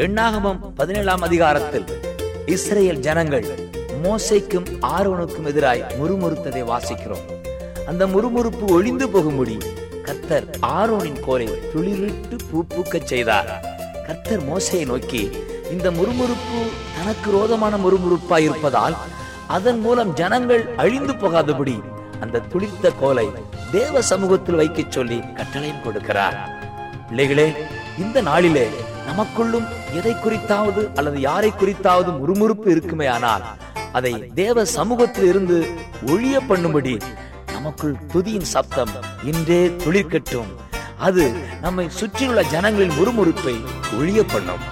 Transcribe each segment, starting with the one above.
எண்ணாகமம் பதினேழாம் அதிகாரத்தில் இஸ்ரேல் ஜனங்கள் மோசைக்கும் ஆரோனுக்கும் எதிராய் முறுமுறுத்ததை வாசிக்கிறோம் அந்த முறுமுறுப்பு ஒளிந்து போகும்படி கர்த்தர் ஆரோனின் கோலை துளிரிட்டு பூ பூக்கச் செய்தார் கர்த்தர் மோசையை நோக்கி இந்த முறுமுறுப்பு தனக்கு ரோதமான முறுமுறுப்பாய் இருப்பதால் அதன் மூலம் ஜனங்கள் அழிந்து போகாதபடி அந்த துளிர்த்த கோலை தேவ சமூகத்தில் வைக்கச் சொல்லி கட்டளையும் கொடுக்கிறார் பிள்ளைகளே இந்த நாளிலே நமக்குள்ளும் எதை குறித்தாவது அல்லது யாரை குறித்தாவது முறுமுறுப்பு இருக்குமே ஆனால் அதை தேவ சமூகத்தில் இருந்து ஒழிய பண்ணும்படி நமக்குள் துதியின் சப்தம் இன்றே துளிர்க்கட்டும் அது நம்மை சுற்றியுள்ள ஜனங்களின் முறுமுறுப்பை ஒழிய பண்ணும்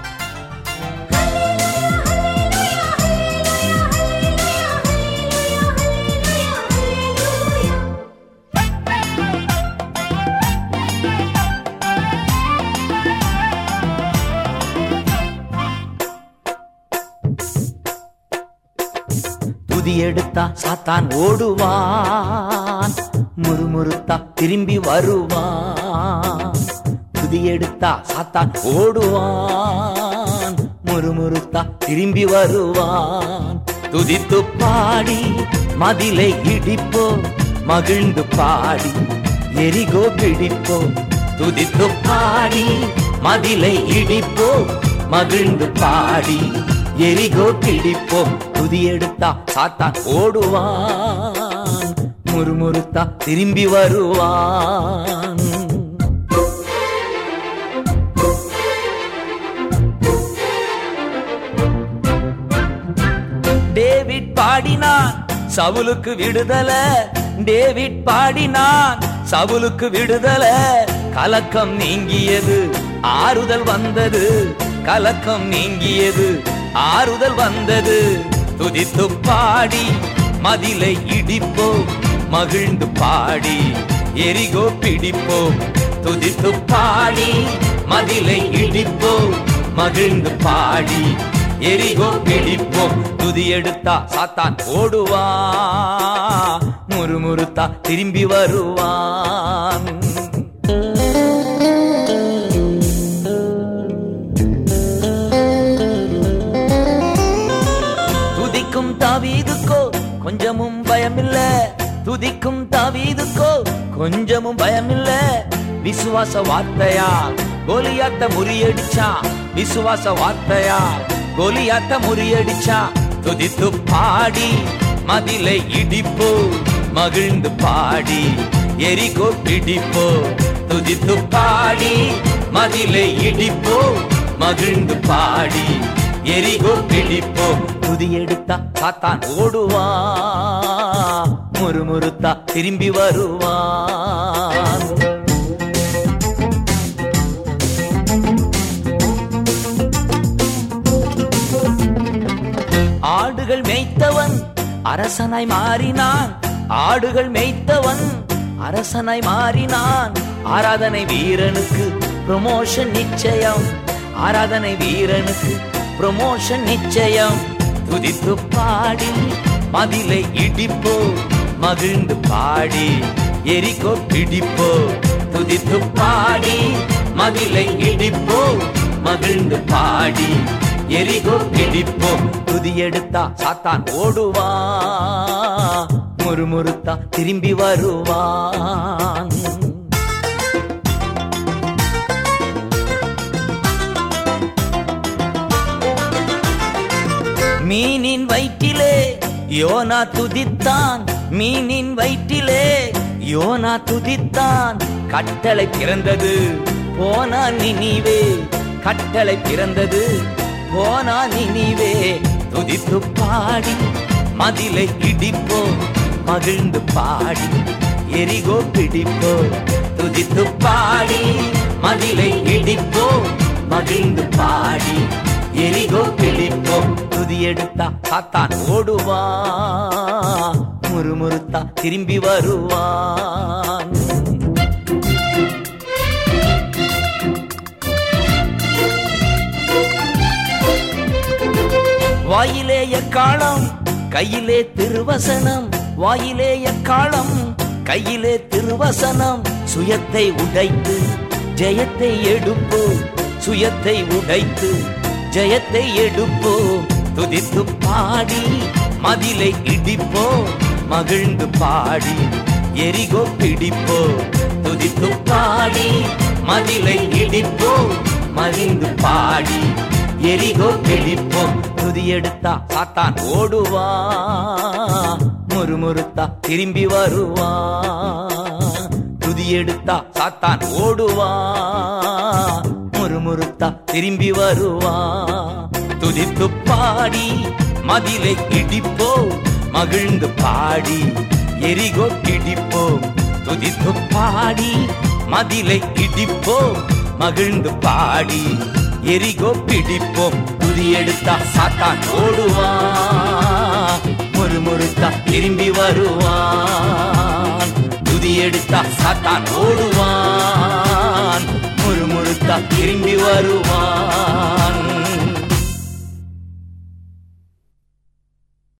துதி எடுத்தா சாத்தான் ஓடுவான் முறுமுறுத்தா திரும்பி வருவான் துதி எடுத்தா சாத்தான் ஓடுவான் முறுமுறுத்தா திரும்பி வருவான் துதித்து பாடி மதிலை இடிப்போ மகிழ்ந்து பாடி எரிகோ பிடிப்போ துதித்து பாடி மதிலை இடிப்போ மகிழ்ந்து பாடி எரிகோ பிடிப்போம் துதி எடுத்தா சாத்தான் ஓடுவான் முறுமுறுத்தா திரும்பி வருவான் டேவிட் பாடினான் சவுலுக்கு விடுதல டேவிட் பாடினான் சவுலுக்கு விடுதல கலக்கம் நீங்கியது ஆறுதல் வந்தது கலக்கம் நீங்கியது ஆறுதல் வந்தது துதித்து பாடி மதிலை இடிப்போ மகிழ்ந்து பாடி எரிகோ பிடிப்போ துதித்து பாடி மதிலை இடிப்போ மகிழ்ந்து பாடி எரிகோ பிடிப்போம் துதி எடுத்தா சாத்தான் ஓடுவா முறுமுறுத்தா திரும்பி வருவான் துதிக்கும் தாவீதுக்கோ கொஞ்சமும் பயமில்ல துதிக்கும் தாவீதுக்கோ கொஞ்சமும் பயமில்ல விசுவாச வார்த்தையா கோலியாத்த முறியடிச்சா விசுவாச வார்த்தையா கோலியாத்த முறியடிச்சா துதித்து பாடி மதிலை இடிப்போ மகிழ்ந்து பாடி எரிகோ பிடிப்போ துதித்து பாடி மதிலை இடிப்போ மகிழ்ந்து பாடி எரிகோ பிடிப்போ துதி எடுத்தா சாத்தான் ஓடுவா முறுமுறுத்தா திரும்பி வருவான் ஆடுகள் மேய்த்தவன் அரசனாய் மாறினான் ஆடுகள் மேய்த்தவன் அரசனாய் மாறினான் ஆராதனை வீரனுக்கு ப்ரொமோஷன் நிச்சயம் ஆராதனை வீரனுக்கு ப்ரொமோஷன் நிச்சயம் துதித்து பாடி மதிலை இடிப்போ மகிழ்ந்து பாடி எரிகோ பிடிப்போ துதித்து பாடி மதிலை இடிப்போ மகிழ்ந்து பாடி எரிகோ பிடிப்போம் துதி எடுத்தா சாத்தான் ஓடுவா முறுமுறுத்தா திரும்பி வருவான் மீனின் வயிற்றிலே யோனா துதித்தான் மீனின் வயிற்றிலே யோனா துதித்தான் கட்டளை பிறந்தது போனா நினிவே கட்டளை பிறந்தது போனா நினிவே துதித்து பாடி மதிலை இடிப்போ மகிழ்ந்து பாடி எரிகோ பிடிப்போ துதித்து பாடி மதிலை இடிப்போ மகிழ்ந்து பாடி எரிகோ பிடிப்போம் துதி எடுத்தா சாத்தான் ஓடுவா முறுமுறுத்தா திரும்பி வருவான் வாயிலே எக்காலம் கையிலே திருவசனம் வாயிலே எக்காலம் கையிலே திருவசனம் சுயத்தை உடைத்து ஜெயத்தை எடுப்பு சுயத்தை உடைத்து ஜெயத்தை எடுப்போம் துதித்து பாடி மதிலை இடிப்போம் மகிழ்ந்து பாடி எரிகோ பிடிப்போம் துதித்து பாடி மதிலை இடிப்போம் மகிழ்ந்து பாடி எரிகோ பிடிப்போம் துதி எடுத்தா சாத்தான் ஓடுவா முறுமுறுத்தா திரும்பி வருவா துதி எடுத்தா சாத்தான் ஓடுவா முறுமுறுத்தா திரும்பி வருவா துதித்து பாடி மதிலை இடிப்போம் மகிழ்ந்து பாடி எரிகோ பிடிப்போம் துதித்து பாடி மதிலை இடிப்போம் மகிழ்ந்து பாடி எரிகோ பிடிப்போம் துதி எடுத்தா சாத்தான் ஓடுவா முறுமுறுத்தா திரும்பி வருவான் துதி எடுத்தா சாத்தான் ஓடுவான் முறுமுறுத்தா திரும்பி வருவான்